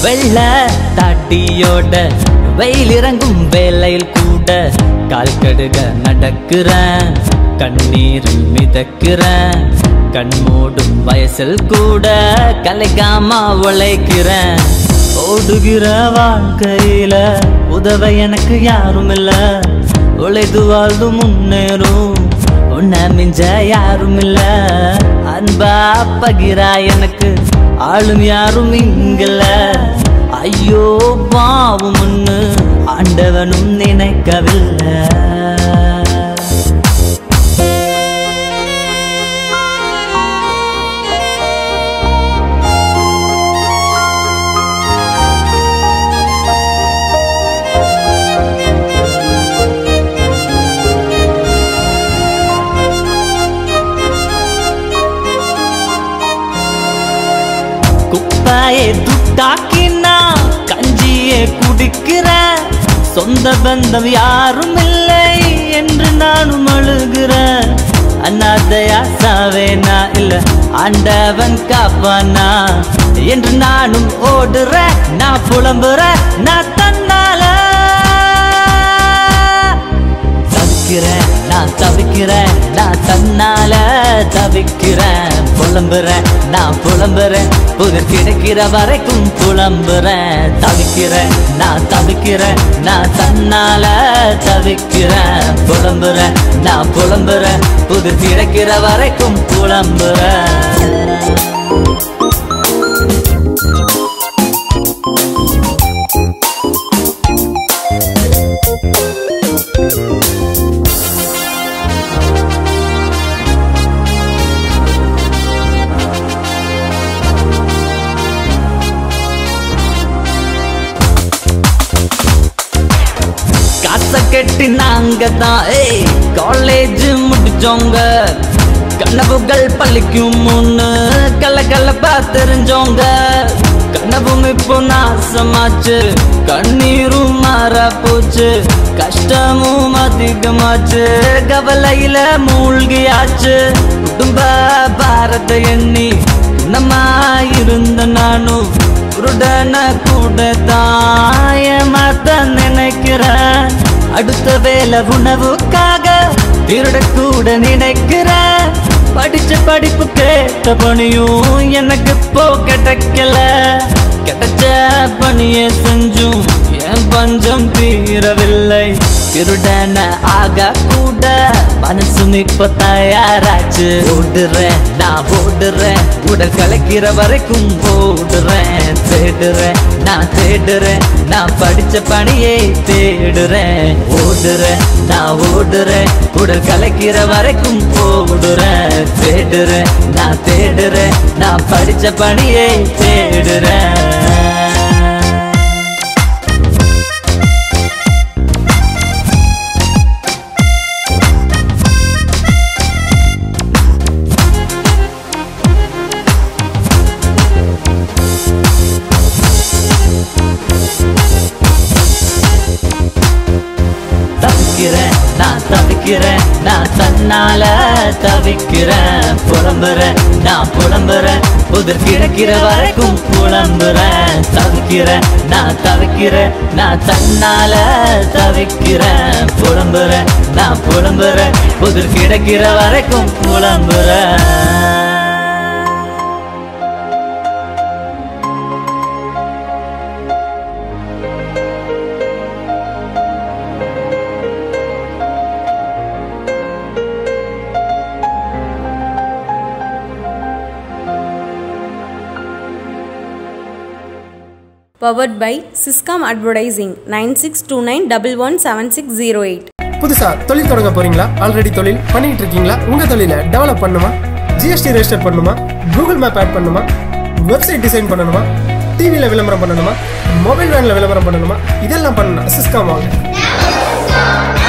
வெள்ள தாட்டியோட வெயில் இறங்கும் வேலையில் கூட கால் கடுக நடக்கிறேன் கண்ணீரில் மிதக்கிறேன் கண் மூடும் வயசில் கூட கலைக்காம உழைக்கிறேன் ஓடுகிற வாழ்க்கையில உதவ எனக்கு யாரும் இல்ல உழைத்து வாழ்ந்து முன்னேறும் உன்னை மிஞ்ச யாரும் இல்ல அன்பா பகிரா எனக்கு ஆளும் யாரும் இங்கல ஐயோ பாவம் ஒண்ணு ஆண்டவனும் நினைக்கவில்லை குப்பாயே துட்டாக்கினா கஞ்சியே குடிக்கிறேன் சொந்த பந்தம் யாரும் இல்லை என்று நானும் அழுகிறேன் அண்ணாதையா சாவேனா இல்ல ஆண்டவன் காப்பானா என்று நானும் ஓடுறேன் நான் புலம்புறேன் நான் தன்னால தவிக்கிறேன் நான் தவிக்கிறேன் நான் தன்னால தவிக்கிறேன் புலம்புறேன் நான் புலம்புறேன் புகழ் கிடைக்கிற வரைக்கும் புலம்புறேன் தவிக்கிறேன் நான் தவிக்கிறேன் நான் தன்னால தவிக்கிறேன் புலம்புறேன் நான் புலம்புறேன் புகழ் கிடைக்கிற வரைக்கும் புலம்புறேன் காசை கட்டி நாங்க தான் ஏய் காலேஜ் முடிச்சோங்க கனவுகள் பழிக்கும் முன்னு கல கலப்பா தெரிஞ்சோங்க கனவும் இப்போ நாசமாச்சு கண்ணீரும் மாற போச்சு கஷ்டமும் அதிகமாச்சு கவலையில மூழ்கியாச்சு குடும்ப பாரத எண்ணி குணமா இருந்த நானும் குருடன கூட தாய மாத்த நினைக்கிறேன் அடுத்த வேலை உணவுக்காக திருட கூட நினைக்கிறேன் படிச்ச படிப்பு கேட்ட பணியும் எனக்கு போ கிடைக்கல கிடைச்ச பணியை செஞ்சும் என் பஞ்சம் தீரவில்லை திருடன ஆக கூட மனசு இப்ப தயாராச்சு ஓடுறேன் நான் ஓடுறேன் உடல் கலைக்கிற வரைக்கும் ஓடுறேன் தேடுறேன் நான் தேடுறேன் நான் படிச்ச பணியை தேடுறேன் ஓடுறேன் நான் ஓடுறேன் உடல் கலைக்கிற வரைக்கும் ஓடுறேன் தேடுறேன் நான் தேடுறேன் நான் படிச்ச பணியை தேடுறேன் தவிக்கிறேன் நான் தவிக்கிறேன் நான் தன்னால தவிக்கிறேன் புலம்புறேன் நான் புலம்புறேன் புதிர் கிடக்கிற வரைக்கும் புலம்புறேன் தவிக்கிறேன் நான் தவிக்கிறேன் நான் தன்னால தவிக்கிறேன் புலம்புறேன் நான் புலம்புறேன் புதிர் கிடக்கிற வரைக்கும் புலம்புறேன் powered by Siscom advertising nine six two nine double one seven six zero eight புதுசா தொழில் தொடங்க போறீங்களா ஆல்ரெடி தொழில் பண்ணிட்டு இருக்கீங்களா உங்க தொழிலை டெவலப் பண்ணுமா ஜிஎஸ்டி ரெஜிஸ்டர் பண்ணுமா கூகுள் மேப் ஆட் பண்ணுமா வெப்சைட் டிசைன் பண்ணணுமா டிவியில் விளம்பரம் பண்ணணுமா மொபைல் வேனில் விளம்பரம் பண்ணணுமா இதெல்லாம் பண்ணணும் சிஸ்காம் வாங்க